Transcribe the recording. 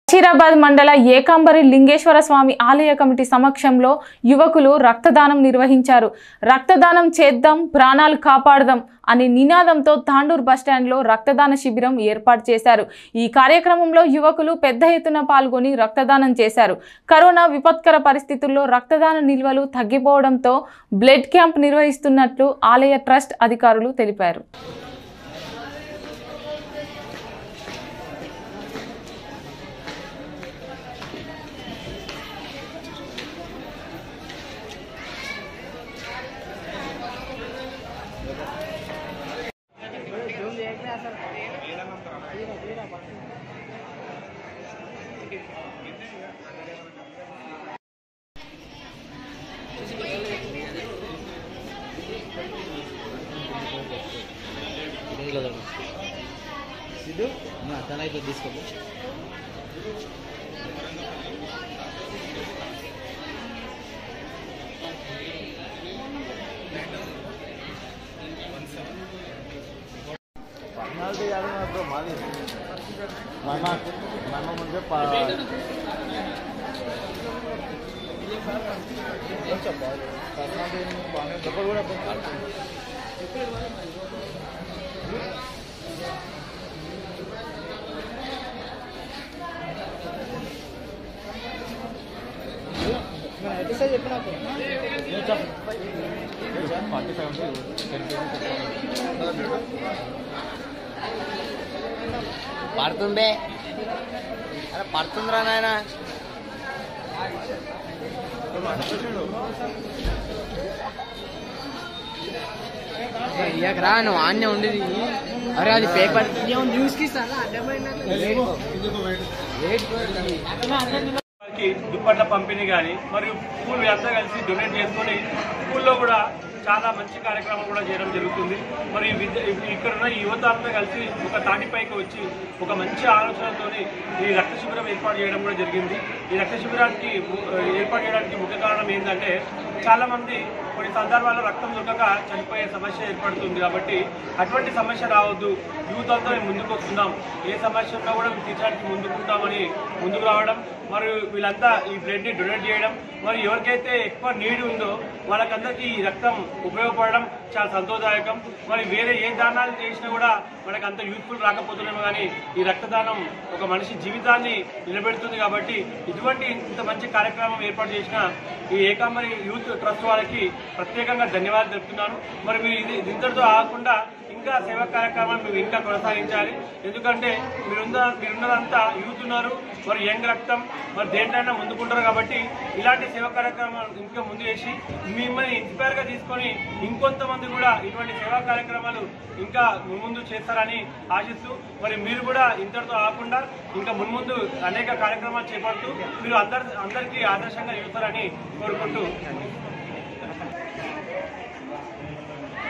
బషీరాబాద్ మండల ఏకాంబరి లింగేశ్వర స్వామి ఆలయ కమిటీ సమక్షంలో యువకులు రక్తదానం నిర్వహించారు రక్తదానం చేద్దాం ప్రాణాలు కాపాడదాం అనే నినాదంతో తాండూర్ బస్టాండ్లో రక్తదాన శిబిరం ఏర్పాటు చేశారు ఈ కార్యక్రమంలో యువకులు పెద్ద ఎత్తున పాల్గొని రక్తదానం చేశారు కరోనా విపత్కర పరిస్థితుల్లో రక్తదాన నిల్వలు తగ్గిపోవడంతో బ్లడ్ క్యాంప్ నిర్వహిస్తున్నట్లు ఆలయ ట్రస్ట్ అధికారులు తెలిపారు సిద్ధు తల అయితే తీసుకో పద్నాలుగు యాభై బ్రో మాది మన మన ముందే కొంచెం పద్నాలుగు బాగానే డబ్బులు కూడా ఫార్టీ ఫైవ్ పడుతుందే అరే పడుతుందిరా నాయన ఇయ్యకరా నువ్వు ఆన్నే ఉండేది అరే అది పేపర్ న్యూస్ కి వారికి దుప్పట్ల పంపిణీ కానీ మరియు స్కూల్ అంతా కలిసి డొనేట్ చేసుకొని స్కూల్లో కూడా చాలా మంచి కార్యక్రమం కూడా చేయడం జరుగుతుంది మరి ఈ విద్య ఇక్కడ ఉన్న ఈ యువత అంతా కలిసి ఒక తాటిపైకి వచ్చి ఒక మంచి ఆలోచనతోని ఈ రక్త శిబిరం ఏర్పాటు చేయడం కూడా జరిగింది ఈ రక్త శిబిరానికి ము- ఏర్పాటు చేయడానికి ముఖ్య కారణం ఏంటంటే చాలా మంది కొన్ని సందర్భాల్లో రక్తం దొరకక చనిపోయే సమస్య ఏర్పడుతుంది కాబట్టి అటువంటి సమస్య రావద్దు యూత్ అంతా మేము ముందుకు వస్తున్నాం ఏ సమస్య ఉన్నా కూడా మేము తీర్చడానికి ముందుకుంటామని ముందుకు రావడం మరియు వీళ్ళంతా ఈ బ్లడ్ని డొనేట్ చేయడం మరి ఎవరికైతే ఎక్కువ నీడ్ ఉందో వాళ్ళకందరికీ ఈ రక్తం ఉపయోగపడడం చాలా సంతోషదాయకం మరి వేరే ఏ దానాలు చేసినా కూడా మనకు అంత యూస్ఫుల్ రాకపోతున్నామో కానీ ఈ రక్తదానం ఒక మనిషి జీవితాన్ని నిలబెడుతుంది కాబట్టి ఇటువంటి ఇంత మంచి కార్యక్రమం ఏర్పాటు చేసిన ఈ ఏకాంబరి యూత్ ట్రస్ట్ వాళ్ళకి ప్రత్యేకంగా ధన్యవాదాలు తెలుపుతున్నాను మరి మీరు ఇది ఇంతటితో ఆగకుండా ఇంకా సేవా కార్యక్రమాలు మేము ఇంకా కొనసాగించాలి ఎందుకంటే మీరున్న మీరున్నదంతా యూత్ ఉన్నారు మరి యంగ్ రక్తం మరి దేంట్లైనా ముందుకుంటారు కాబట్టి ఇలాంటి సేవా కార్యక్రమాలు ఇంకా ముందు చేసి మిమ్మల్ని ఇన్స్పైర్ గా తీసుకొని ఇంకొంతమంది కూడా ఇటువంటి సేవా కార్యక్రమాలు ఇంకా మున్ముందు చేస్తారని ఆశిస్తూ మరి మీరు కూడా ఇంతటితో ఆగకుండా ఇంకా మున్ముందు అనేక కార్యక్రమాలు చేపడుతూ మీరు అందరి అందరికీ ఆదర్శంగా చూస్తారని కోరుకుంటూ